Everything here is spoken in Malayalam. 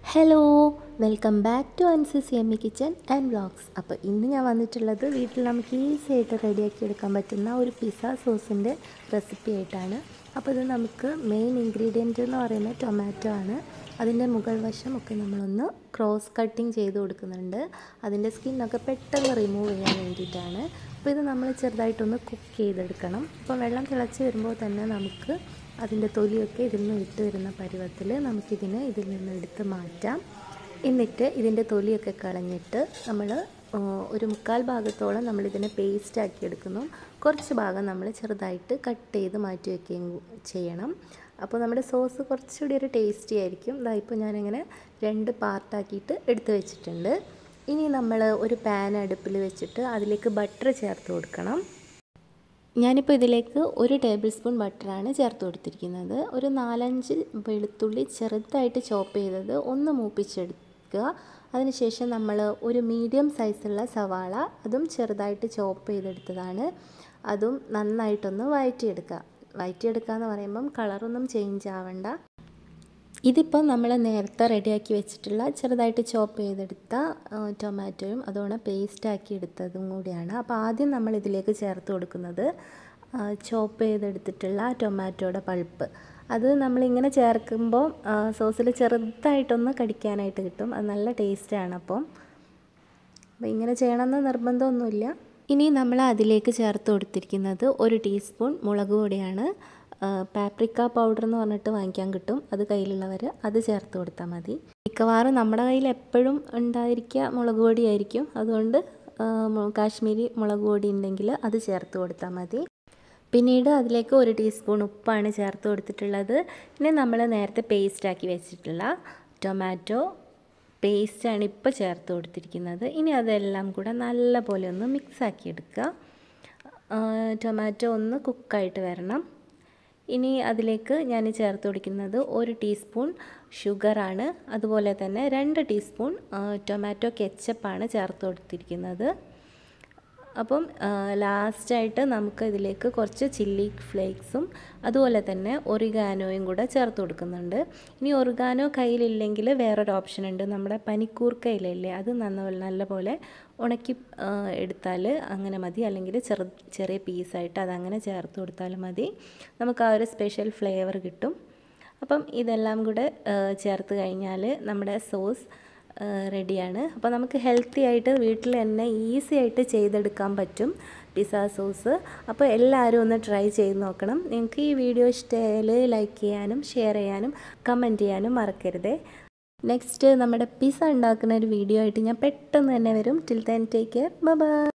ഹലോ വെൽക്കം ബാക്ക് ടു അൻസിസ് എമ്മി കിച്ചൻ ആൻഡ് വ്ളോഗ്സ് അപ്പോൾ ഇന്ന് ഞാൻ വന്നിട്ടുള്ളത് വീട്ടിൽ നമുക്ക് ഈസി ആയിട്ട് റെഡിയാക്കി എടുക്കാൻ പറ്റുന്ന ഒരു പിസ്സ സോസിൻ്റെ റെസിപ്പി ആയിട്ടാണ് അപ്പോൾ ഇത് നമുക്ക് മെയിൻ ഇൻഗ്രീഡിയൻറ്റ് എന്ന് പറയുന്നത് ടൊമാറ്റോ ആണ് അതിൻ്റെ മുകൾ വശമൊക്കെ നമ്മളൊന്ന് ക്രോസ് കട്ടിങ് ചെയ്ത് കൊടുക്കുന്നുണ്ട് അതിൻ്റെ സ്കിന്നൊക്കെ പെട്ടെന്ന് റിമൂവ് ചെയ്യാൻ വേണ്ടിയിട്ടാണ് അപ്പോൾ ഇത് നമ്മൾ ചെറുതായിട്ടൊന്ന് കുക്ക് ചെയ്തെടുക്കണം അപ്പോൾ വെള്ളം തിളച്ച് വരുമ്പോൾ തന്നെ നമുക്ക് അതിൻ്റെ തൊലിയൊക്കെ ഇതിൽ നിന്ന് വിട്ട് വരുന്ന പരുവത്തിൽ നമുക്കിതിനെ ഇതിൽ നിന്ന് എടുത്ത് മാറ്റാം എന്നിട്ട് ഇതിൻ്റെ തൊലിയൊക്കെ കളഞ്ഞിട്ട് നമ്മൾ ഒരു മുക്കാൽ ഭാഗത്തോളം നമ്മളിതിനെ പേസ്റ്റ് ആക്കി എടുക്കുന്നു കുറച്ച് ഭാഗം നമ്മൾ ചെറുതായിട്ട് കട്ട് ചെയ്ത് മാറ്റി വയ്ക്കുകയും ചെയ്യണം അപ്പോൾ നമ്മുടെ സോസ് കുറച്ചുകൂടി ഒരു ടേസ്റ്റി ആയിരിക്കും ഇതാ ഇപ്പോൾ ഞാനിങ്ങനെ രണ്ട് പാർട്ടാക്കിയിട്ട് എടുത്ത് വെച്ചിട്ടുണ്ട് ഇനി നമ്മൾ ഒരു പാൻ അടുപ്പിൽ വെച്ചിട്ട് അതിലേക്ക് ബട്ടർ ചേർത്ത് കൊടുക്കണം ഞാനിപ്പോൾ ഇതിലേക്ക് ഒരു ടേബിൾ സ്പൂൺ ബട്ടറാണ് ചേർത്ത് കൊടുത്തിരിക്കുന്നത് ഒരു നാലഞ്ച് വെളുത്തുള്ളി ചെറുതായിട്ട് ചോപ്പ് ചെയ്തത് ഒന്ന് മൂപ്പിച്ചെടുക്കുക അതിനുശേഷം നമ്മൾ ഒരു മീഡിയം സൈസുള്ള സവാള അതും ചെറുതായിട്ട് ചോപ്പ് ചെയ്തെടുത്തതാണ് അതും നന്നായിട്ടൊന്ന് വഴറ്റിയെടുക്കുക വഴറ്റിയെടുക്കുക എന്ന് പറയുമ്പം കളറൊന്നും ചേഞ്ച് ആവണ്ട ഇതിപ്പോൾ നമ്മൾ നേരത്തെ റെഡിയാക്കി വെച്ചിട്ടുള്ള ചെറുതായിട്ട് ചോപ്പ് ചെയ്തെടുത്ത ടൊമാറ്റോയും അതുകൊണ്ട് പേസ്റ്റാക്കി എടുത്തതും കൂടിയാണ് അപ്പോൾ ആദ്യം നമ്മൾ ഇതിലേക്ക് ചേർത്ത് കൊടുക്കുന്നത് ചോപ്പ് ചെയ്തെടുത്തിട്ടുള്ള ടൊമാറ്റോയുടെ പൾപ്പ് അത് നമ്മളിങ്ങനെ ചേർക്കുമ്പോൾ സോസിൽ ചെറുതായിട്ടൊന്ന് കടിക്കാനായിട്ട് കിട്ടും അത് നല്ല ടേസ്റ്റാണ് അപ്പം അപ്പോൾ ഇങ്ങനെ ചെയ്യണമെന്ന് നിർബന്ധമൊന്നുമില്ല ഇനി നമ്മൾ അതിലേക്ക് ചേർത്ത് കൊടുത്തിരിക്കുന്നത് ഒരു ടീസ്പൂൺ മുളക് പൊടിയാണ് പാപ്രിക്ക പൗഡർ എന്ന് പറഞ്ഞിട്ട് വാങ്ങിക്കാൻ കിട്ടും അത് കയ്യിലുള്ളവർ അത് ചേർത്ത് കൊടുത്താൽ മതി മിക്കവാറും നമ്മുടെ കയ്യിൽ എപ്പോഴും ഉണ്ടായിരിക്കുക മുളക് പൊടിയായിരിക്കും അതുകൊണ്ട് കാശ്മീരി മുളക് പൊടി ഉണ്ടെങ്കിൽ അത് ചേർത്ത് കൊടുത്താൽ മതി പിന്നീട് അതിലേക്ക് ഒരു ടീസ്പൂൺ ഉപ്പാണ് ചേർത്ത് കൊടുത്തിട്ടുള്ളത് പിന്നെ നമ്മൾ നേരത്തെ പേസ്റ്റാക്കി വെച്ചിട്ടുള്ള ടൊമാറ്റോ പേസ്റ്റാണ് ഇപ്പോൾ ചേർത്ത് കൊടുത്തിരിക്കുന്നത് ഇനി അതെല്ലാം കൂടെ നല്ല പോലെ ഒന്ന് മിക്സാക്കി എടുക്കുക ടൊമാറ്റോ ഒന്ന് കുക്കായിട്ട് വരണം ഇനി അതിലേക്ക് ഞാൻ ചേർത്ത് കൊടുക്കുന്നത് ഒരു ടീസ്പൂൺ ഷുഗറാണ് അതുപോലെ തന്നെ രണ്ട് ടീസ്പൂൺ ടൊമാറ്റോ കെച്ചപ്പാണ് ചേർത്ത് കൊടുത്തിരിക്കുന്നത് അപ്പം ലാസ്റ്റായിട്ട് നമുക്ക് ഇതിലേക്ക് കുറച്ച് ചില്ലി ഫ്ലേക്സും അതുപോലെ തന്നെ ഒറിഗാനോയും കൂടെ ചേർത്ത് കൊടുക്കുന്നുണ്ട് ഇനി ഒറിഗാനോ കയ്യിലില്ലെങ്കിൽ വേറൊരു ഓപ്ഷൻ ഉണ്ട് നമ്മുടെ പനിക്കൂർക്കയിലല്ലേ അത് നന്ന നല്ലപോലെ ഉണക്കി എടുത്താൽ അങ്ങനെ മതി അല്ലെങ്കിൽ ചെറു ചെറിയ പീസായിട്ട് അതങ്ങനെ ചേർത്ത് കൊടുത്താലും മതി നമുക്ക് ആ ഒരു സ്പെഷ്യൽ ഫ്ലേവർ കിട്ടും അപ്പം ഇതെല്ലാം കൂടെ ചേർത്ത് കഴിഞ്ഞാൽ നമ്മുടെ സോസ് റെഡിയാണ് അപ്പോൾ നമുക്ക് ഹെൽത്തി ആയിട്ട് വീട്ടിൽ തന്നെ ഈസി ആയിട്ട് ചെയ്തെടുക്കാൻ പറ്റും പിസ്സ സോസ് അപ്പോൾ എല്ലാവരും ഒന്ന് ട്രൈ ചെയ്ത് നോക്കണം നിങ്ങൾക്ക് ഈ വീഡിയോ ഇഷ്ടമായാൽ ലൈക്ക് ചെയ്യാനും ഷെയർ ചെയ്യാനും കമൻറ്റ് ചെയ്യാനും മറക്കരുതേ നെക്സ്റ്റ് നമ്മുടെ പിസ്സ ഉണ്ടാക്കുന്ന ഒരു വീഡിയോ ആയിട്ട് ഞാൻ പെട്ടെന്ന് തന്നെ വരും till then take care by